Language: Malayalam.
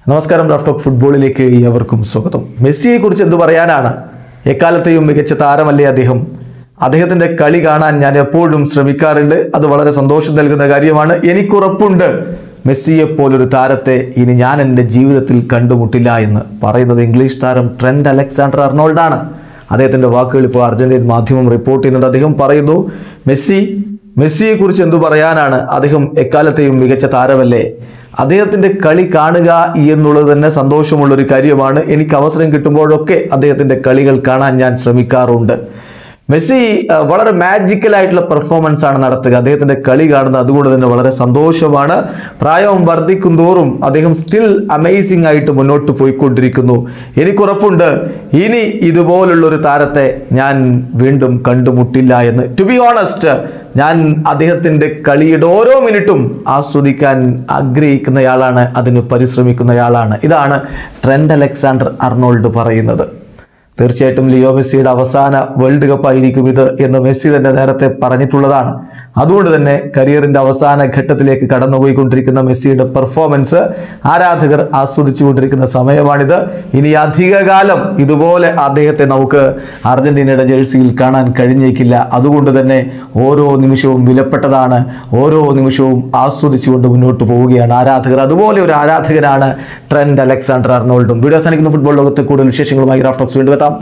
നമസ്കാരം റാഫ് ടോക്ക് ഫുട്ബോളിലേക്ക് ഏവർക്കും സ്വാഗതം മെസ്സിയെ കുറിച്ച് എന്ത് പറയാനാണ് എക്കാലത്തെയും മികച്ച താരമല്ലേ അദ്ദേഹം അദ്ദേഹത്തിന്റെ കളി കാണാൻ ഞാൻ എപ്പോഴും ശ്രമിക്കാറുണ്ട് അത് വളരെ സന്തോഷം നൽകുന്ന കാര്യമാണ് എനിക്കുറപ്പുണ്ട് മെസ്സിയെ പോലൊരു താരത്തെ ഇനി ഞാൻ എൻ്റെ ജീവിതത്തിൽ കണ്ടുമുട്ടില്ല എന്ന് പറയുന്നത് ഇംഗ്ലീഷ് താരം ട്രെൻഡ് അലക്സാണ്ടർ അർണോൾഡാണ് അദ്ദേഹത്തിന്റെ വാക്കുകൾ ഇപ്പോൾ അർജന്റീൻ മാധ്യമം റിപ്പോർട്ട് ചെയ്യുന്നുണ്ട് അദ്ദേഹം പറയുന്നു മെസ്സി മെസ്സിയെ കുറിച്ച് എന്തു പറയാനാണ് അദ്ദേഹം എക്കാലത്തെയും മികച്ച താരമല്ലേ അദ്ദേഹത്തിന്റെ കളി കാണുക എന്നുള്ളത് തന്നെ സന്തോഷമുള്ള ഒരു കാര്യമാണ് എനിക്ക് അവസരം കിട്ടുമ്പോഴൊക്കെ അദ്ദേഹത്തിന്റെ കളികൾ കാണാൻ ഞാൻ ശ്രമിക്കാറുണ്ട് മെസ്സി അഹ്, വളരെ മാജിക്കൽ ആയിട്ടുള്ള പെർഫോമൻസ് ആണ് നടത്തുക അദ്ദേഹത്തിന്റെ കളി കാണുന്നത് അതുകൊണ്ട് തന്നെ വളരെ സന്തോഷമാണ് പ്രായം വർദ്ധിക്കും തോറും അദ്ദേഹം സ്റ്റിൽ അമേസിംഗ് ആയിട്ട് മുന്നോട്ട് പോയിക്കൊണ്ടിരിക്കുന്നു എനിക്കുറപ്പുണ്ട് ഇനി ഇതുപോലുള്ള ഒരു താരത്തെ ഞാൻ വീണ്ടും കണ്ടുമുട്ടില്ല എന്ന് ടു ബി ഓണസ്റ്റ് ഞാൻ അദ്ദേഹത്തിന്റെ കളിയുടെ ഓരോ മിനിറ്റും ആസ്വദിക്കാൻ ആഗ്രഹിക്കുന്നയാളാണ് അതിന് പരിശ്രമിക്കുന്നയാളാണ് ഇതാണ് ട്രെൻഡ് അലക്സാണ്ടർ അർണോൾഡ് പറയുന്നത് തീർച്ചയായിട്ടും ലിയോ മെസ്സിയുടെ അവസാന വേൾഡ് കപ്പ് ആയിരിക്കും ഇത് എന്ന് മെസ്സി തന്നെ നേരത്തെ പറഞ്ഞിട്ടുള്ളതാണ് അതുകൊണ്ട് തന്നെ കരിയറിന്റെ അവസാന ഘട്ടത്തിലേക്ക് കടന്നുപോയിക്കൊണ്ടിരിക്കുന്ന മെസ്സിയുടെ പെർഫോമൻസ് ആരാധകർ ആസ്വദിച്ചുകൊണ്ടിരിക്കുന്ന സമയമാണിത് ഇനി അധികകാലം ഇതുപോലെ അദ്ദേഹത്തെ നമുക്ക് അർജന്റീനയുടെ ജേഴ്സിയിൽ കാണാൻ കഴിഞ്ഞേക്കില്ല അതുകൊണ്ട് തന്നെ ഓരോ നിമിഷവും വിലപ്പെട്ടതാണ് ഓരോ നിമിഷവും ആസ്വദിച്ചുകൊണ്ട് മുന്നോട്ട് പോവുകയാണ് ആരാധകർ അതുപോലെ ഒരു ആരാധകനാണ് ട്രെൻഡ് അലക്സാണ്ടർ അർണോൾഡും വീഡിയോ അവസാനിക്കുന്ന ഫുട്ബോൾ ലോകത്തെ കൂടുതൽ വിശേഷങ്ങളുമായി റാഫ്റ്റോക്സ് വീണ്ടും എത്താം